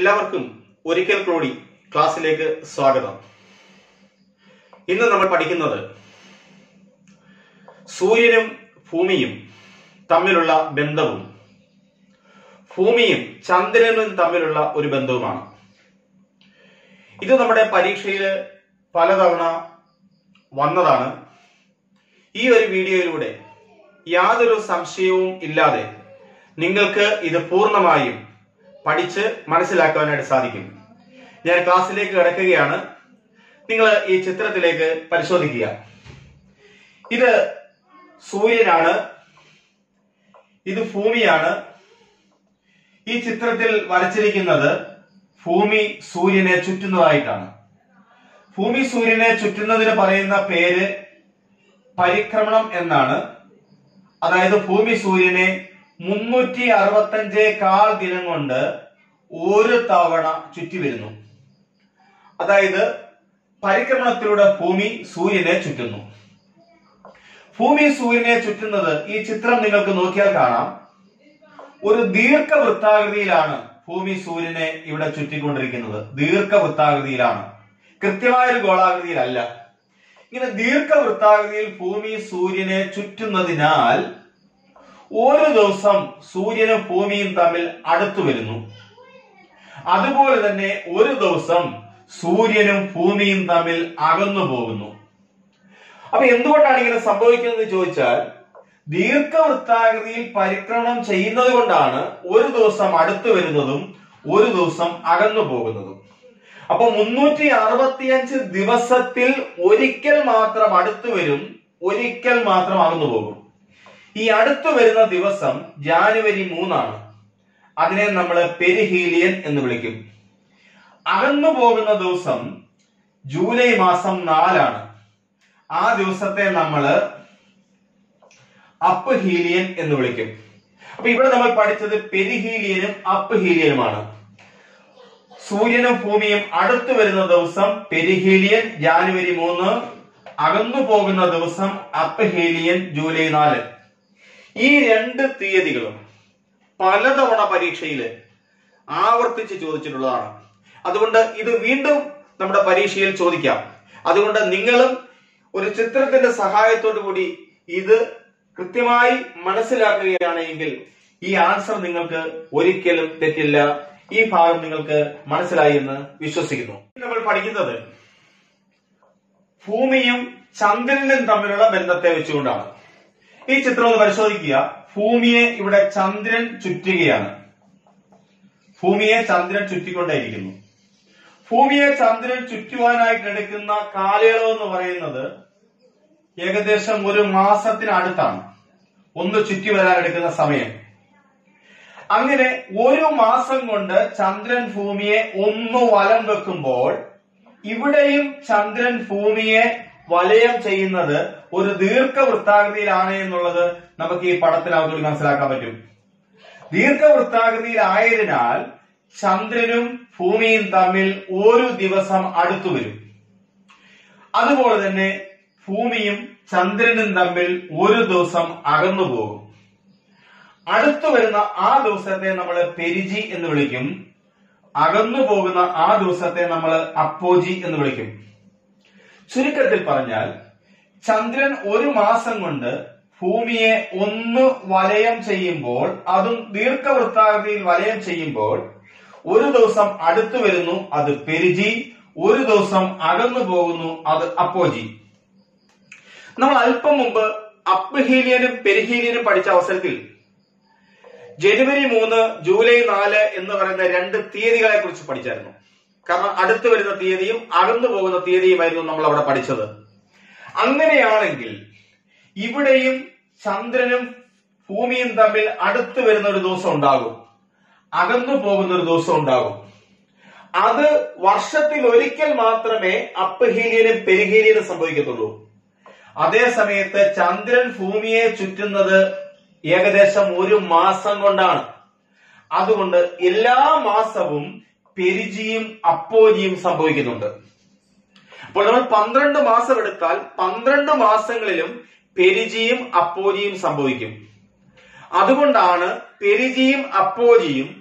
എല്ലാവർക്കും ഒരിക്കൽ കൂടി ക്ലാസ്സിലേക്ക് സ്വാഗതം ഇന്ന് നമ്മൾ പഠിക്കുന്നത് സൂര്യനും ഭൂമിയും തമ്മിലുള്ള ബന്ധവും ഭൂമിയും ചന്ദ്രനും തമ്മിലുള്ള ഒരു ബന്ധവുമാണ് ഇത് നമ്മുടെ പരീക്ഷയിൽ പലതവണ വന്നതാണ് ഈ ഒരു വീഡിയോയിലൂടെ യാതൊരു സംശയവും ഇല്ലാതെ നിങ്ങൾക്ക് ഇത് പൂർണ്ണമായും പഠിച്ച് മനസ്സിലാക്കുവാനായിട്ട് സാധിക്കും ഞാൻ ക്ലാസ്സിലേക്ക് കിടക്കുകയാണ് നിങ്ങൾ ഈ ചിത്രത്തിലേക്ക് പരിശോധിക്കുക ഇത് സൂര്യനാണ് ഇത് ഭൂമിയാണ് ഈ ചിത്രത്തിൽ വരച്ചിരിക്കുന്നത് ഭൂമി സൂര്യനെ ചുറ്റുന്നതായിട്ടാണ് ഭൂമി സൂര്യനെ ചുറ്റുന്നതിന് പറയുന്ന പേര് പരിക്രമണം എന്നാണ് അതായത് ഭൂമി സൂര്യനെ മുന്നൂറ്റി അറുപത്തഞ്ചേ കാൽ ദിനം കൊണ്ട് ഒരു തവണ ചുറ്റി വരുന്നു അതായത് പരിക്രമണത്തിലൂടെ ഭൂമി സൂര്യനെ ചുറ്റുന്നു ഭൂമി സൂര്യനെ ചുറ്റുന്നത് ഈ ചിത്രം നിങ്ങൾക്ക് നോക്കിയാൽ കാണാം ഒരു ദീർഘവൃത്താകൃതിയിലാണ് ഭൂമി സൂര്യനെ ഇവിടെ ചുറ്റിക്കൊണ്ടിരിക്കുന്നത് ദീർഘവൃത്താകൃതിയിലാണ് കൃത്യമായ ഒരു ഗോളാകൃതിയിലല്ല ഇങ്ങനെ ദീർഘവൃത്താകൃതിയിൽ ഭൂമി സൂര്യനെ ചുറ്റുന്നതിനാൽ ഒരു ദിവസം സൂര്യനും ഭൂമിയും തമ്മിൽ അടുത്തു വരുന്നു അതുപോലെ തന്നെ ഒരു ദിവസം സൂര്യനും ഭൂമിയും തമ്മിൽ അകന്നു പോകുന്നു അപ്പൊ എന്തുകൊണ്ടാണ് ഇങ്ങനെ സംഭവിക്കുന്നത് ചോദിച്ചാൽ ദീർഘവൃത്താകൃതിയിൽ പരിക്രമണം ചെയ്യുന്നത് കൊണ്ടാണ് ഒരു ദിവസം അടുത്തു വരുന്നതും ഒരു ദിവസം അകന്നു പോകുന്നതും അപ്പൊ മുന്നൂറ്റി അറുപത്തിയഞ്ച് ദിവസത്തിൽ ഒരിക്കൽ മാത്രം അടുത്തു വരും ഒരിക്കൽ മാത്രം അകന്നു പോകും ഈ അടുത്തു വരുന്ന ദിവസം ജാനുവരി മൂന്നാണ് അതിനെ നമ്മൾ പെരിഹീലിയൻ എന്ന് വിളിക്കും അകന്നു പോകുന്ന ദിവസം ജൂലൈ മാസം നാലാണ് ആ ദിവസത്തെ നമ്മൾ അപ്പ് ഹീലിയൻ എന്ന് വിളിക്കും അപ്പൊ ഇവിടെ നമ്മൾ പഠിച്ചത് പെരിഹീലിയനും അപ്പ് ഹീലിയനുമാണ് സൂര്യനും ഭൂമിയും അടുത്തു വരുന്ന ദിവസം പെരിഹീലിയൻ ജാനുവരി മൂന്ന് അകന്നു പോകുന്ന ദിവസം അപ്പ് ഹീലിയൻ ജൂലൈ നാല് ഈ രണ്ട് തീയതികളും പലതവണ പരീക്ഷയിൽ ആവർത്തിച്ച് ചോദിച്ചിട്ടുള്ളതാണ് അതുകൊണ്ട് ഇത് വീണ്ടും നമ്മുടെ പരീക്ഷയിൽ ചോദിക്കാം അതുകൊണ്ട് നിങ്ങളും ഒരു ചിത്രത്തിന്റെ സഹായത്തോടു കൂടി ഇത് കൃത്യമായി മനസ്സിലാക്കുകയാണെങ്കിൽ ഈ ആൻസർ നിങ്ങൾക്ക് ഒരിക്കലും തെറ്റില്ല ഈ ഭാഗം നിങ്ങൾക്ക് മനസ്സിലായി എന്ന് വിശ്വസിക്കുന്നു നമ്മൾ പഠിക്കുന്നത് ഭൂമിയും ചന്ദ്രനും തമ്മിലുള്ള ബന്ധത്തെ വെച്ചുകൊണ്ടാണ് ഈ ചിത്രം ഒന്ന് പരിശോധിക്കുക ഭൂമിയെ ഇവിടെ ചന്ദ്രൻ ചുറ്റുകയാണ് ഭൂമിയെ ചന്ദ്രൻ ചുറ്റിക്കൊണ്ടേയിരിക്കുന്നു ഭൂമിയെ ചന്ദ്രൻ ചുറ്റുവാനായിട്ട് എടുക്കുന്ന കാലയളവ് എന്ന് പറയുന്നത് ഏകദേശം ഒരു മാസത്തിനടുത്താണ് ഒന്ന് ചുറ്റി വരാൻ എടുക്കുന്ന സമയം അങ്ങനെ ഒരു മാസം കൊണ്ട് ചന്ദ്രൻ ഭൂമിയെ ഒന്ന് വലം വെക്കുമ്പോൾ ഇവിടെയും ചന്ദ്രൻ ഭൂമിയെ വലയം ചെയ്യുന്നത് ഒരു ദീർഘവൃത്താകൃതിയിലാണ് എന്നുള്ളത് നമുക്ക് ഈ പടത്തിനകത്തോട് മനസ്സിലാക്കാൻ പറ്റും ദീർഘവൃത്താകൃതിയിലായതിനാൽ ചന്ദ്രനും ഭൂമിയും തമ്മിൽ ഒരു ദിവസം അടുത്തു വരും അതുപോലെ തന്നെ ഭൂമിയും ചന്ദ്രനും തമ്മിൽ ഒരു ദിവസം അകന്നു പോകും അടുത്തു വരുന്ന ആ ദിവസത്തെ നമ്മൾ പെരിജി എന്ന് വിളിക്കും അകന്നു പോകുന്ന ആ ദിവസത്തെ നമ്മൾ അപ്പോജി എന്ന് വിളിക്കും ചുരുക്കത്തിൽ പറഞ്ഞാൽ ചന്ദ്രൻ ഒരു മാസം കൊണ്ട് ഭൂമിയെ ഒന്ന് വലയം ചെയ്യുമ്പോൾ അതും ദീർഘവൃത്താകൃതിയിൽ വലയം ചെയ്യുമ്പോൾ ഒരു ദിവസം അടുത്തു വരുന്നു അത് പെരിജി ഒരു ദിവസം അകന്നു പോകുന്നു അത് അപ്പോജി നമ്മൾ അല്പം മുമ്പ് അപ്ഹീലിയനും പെരിഹീലിയനും പഠിച്ച അവസരത്തിൽ ജനുവരി മൂന്ന് ജൂലൈ നാല് എന്ന് പറയുന്ന രണ്ട് തീയതികളെ കുറിച്ച് പഠിച്ചായിരുന്നു കാരണം അടുത്തു വരുന്ന തീയതിയും അകന്നു പോകുന്ന തീയതിയുമായിരുന്നു നമ്മൾ അവിടെ പഠിച്ചത് അങ്ങനെയാണെങ്കിൽ ഇവിടെയും ചന്ദ്രനും ഭൂമിയും തമ്മിൽ അടുത്തു വരുന്ന ഒരു ദിവസം ഉണ്ടാകും അകന്നു പോകുന്ന ഒരു ദിവസം ഉണ്ടാകും അത് വർഷത്തിൽ ഒരിക്കൽ മാത്രമേ അപ്ഹീലിയനും പെരിഹീലിയനും സംഭവിക്കത്തുള്ളൂ അതേ സമയത്ത് ചന്ദ്രൻ ഭൂമിയെ ചുറ്റുന്നത് ഏകദേശം ഒരു മാസം കൊണ്ടാണ് അതുകൊണ്ട് എല്ലാ മാസവും പെരിജിയും അപ്പോജിയും സംഭവിക്കുന്നുണ്ട് അപ്പോൾ നമ്മൾ പന്ത്രണ്ട് മാസം എടുത്താൽ പന്ത്രണ്ട് മാസങ്ങളിലും പെരിജിയും അപ്പോജിയും സംഭവിക്കും അതുകൊണ്ടാണ് പെരിജിയും അപ്പോജിയും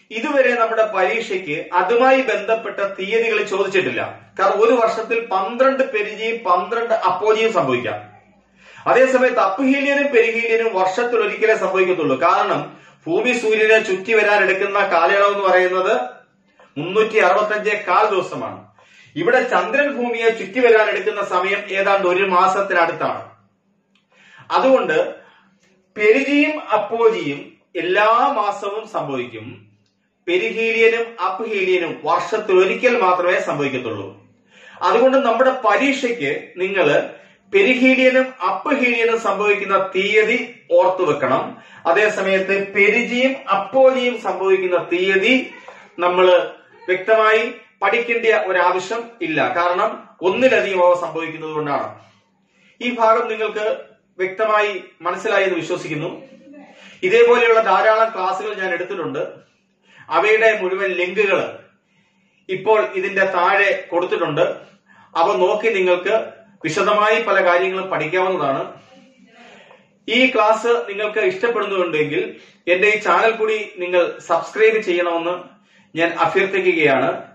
ഇതുവരെ നമ്മുടെ പരീക്ഷയ്ക്ക് അതുമായി ബന്ധപ്പെട്ട തീയതികൾ ചോദിച്ചിട്ടില്ല കാരണം ഒരു വർഷത്തിൽ പന്ത്രണ്ട് പെരിജിയും പന്ത്രണ്ട് അപ്പോജിയും സംഭവിക്കാം അതേസമയത്ത് അപ്ഹീലിയനും പെരിഹീലിയനും വർഷത്തിൽ ഒരിക്കലേ സംഭവിക്കത്തുള്ളൂ കാരണം ഭൂമി സൂര്യനെ ചുറ്റി വരാൻ എടുക്കുന്ന കാലയളവ് എന്ന് പറയുന്നത് മുന്നൂറ്റി അറുപത്തഞ്ച് കാൽ ദിവസമാണ് ഇവിടെ ചന്ദ്രൻ ഭൂമിയെ ചുറ്റി വരാൻ എടുക്കുന്ന സമയം ഏതാണ്ട് ഒരു മാസത്തിനടുത്താണ് അതുകൊണ്ട് പെരിജിയും അപ്പോജിയും എല്ലാ മാസവും സംഭവിക്കും പെരിഹീലിയനും അപ്ഹീലിയനും വർഷത്തിൽ ഒരിക്കൽ മാത്രമേ സംഭവിക്കത്തുള്ളൂ അതുകൊണ്ട് നമ്മുടെ പരീക്ഷയ്ക്ക് നിങ്ങൾ പെരിഹീലിയനും അപ്ഹീലിയനും സംഭവിക്കുന്ന തീയതി ഓർത്തു വെക്കണം അതേസമയത്ത് പെരിജിയും അപ്പോജിയും സംഭവിക്കുന്ന തീയതി നമ്മൾ വ്യക്തമായി പഠിക്കേണ്ട ഒരാവശ്യം ഇല്ല കാരണം ഒന്നിലധികം അവ സംഭവിക്കുന്നത് കൊണ്ടാണ് ഈ ഭാഗം നിങ്ങൾക്ക് വ്യക്തമായി മനസ്സിലായി എന്ന് വിശ്വസിക്കുന്നു ഇതേപോലെയുള്ള ധാരാളം ക്ലാസ്സുകൾ ഞാൻ എടുത്തിട്ടുണ്ട് അവയുടെ മുഴുവൻ ലിങ്കുകൾ ഇപ്പോൾ ഇതിന്റെ താഴെ കൊടുത്തിട്ടുണ്ട് അവ നോക്കി നിങ്ങൾക്ക് വിശദമായി പല കാര്യങ്ങളും പഠിക്കാവുന്നതാണ് ഈ ക്ലാസ് നിങ്ങൾക്ക് ഇഷ്ടപ്പെടുന്നുണ്ടെങ്കിൽ എന്റെ ഈ ചാനൽ കൂടി നിങ്ങൾ സബ്സ്ക്രൈബ് ചെയ്യണമെന്ന് ഞാൻ അഭ്യർത്ഥിക്കുകയാണ്